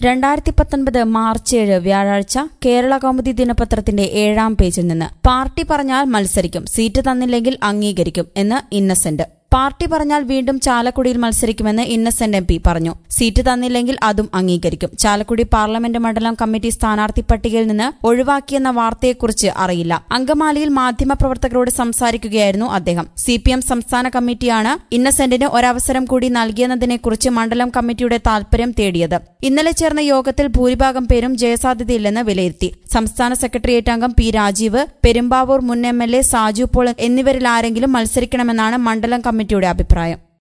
രണ്ടായിരത്തി പത്തൊൻപത് മാർച്ച് ഏഴ് വ്യാഴാഴ്ച കേരള കൗമുദി ദിനപത്രത്തിന്റെ ഏഴാം പേജിൽ നിന്ന് പാർട്ടി പറഞ്ഞാൽ മത്സരിക്കും സീറ്റ് തന്നില്ലെങ്കിൽ അംഗീകരിക്കും എന്ന് ഇന്നസെന്റ് പാർട്ടി പറഞ്ഞാൽ വീണ്ടും ചാലക്കുടിയിൽ മത്സരിക്കുമെന്ന് ഇന്നസെന്റ് എം പി പറഞ്ഞു സീറ്റ് തന്നില്ലെങ്കിൽ അതും അംഗീകരിക്കും ചാലക്കുടി പാർലമെന്റ് മണ്ഡലം കമ്മിറ്റി സ്ഥാനാർത്ഥി പട്ടികയിൽ നിന്ന് ഒഴിവാക്കിയെന്ന വാർത്തയെക്കുറിച്ച് അറിയില്ല അങ്കമാലിയിൽ മാധ്യമപ്രവർത്തകരോട് സംസാരിക്കുകയായിരുന്നു അദ്ദേഹം സിപിഎം സംസ്ഥാന കമ്മിറ്റിയാണ് ഇന്നസെന്റിന് ഒരവസരം കൂടി നൽകിയെന്നതിനെക്കുറിച്ച് മണ്ഡലം കമ്മിറ്റിയുടെ താൽപര്യം തേടിയത് ഇന്നലെ ചേർന്ന യോഗത്തിൽ ഭൂരിഭാഗം പേരും ജയസാധ്യതയില്ലെന്ന് വിലയിരുത്തി സംസ്ഥാന സെക്രട്ടേറിയറ്റ് അംഗം പി രാജീവ് പെരുമ്പാവൂർ മുൻ M L A Saju Paul എന്നിവരിൽ ആരെങ്കിലും മത്സരിക്കണമെന്നാണ് മണ്ഡലം കമ്മിറ്റിയുടെ അഭിപ്രായം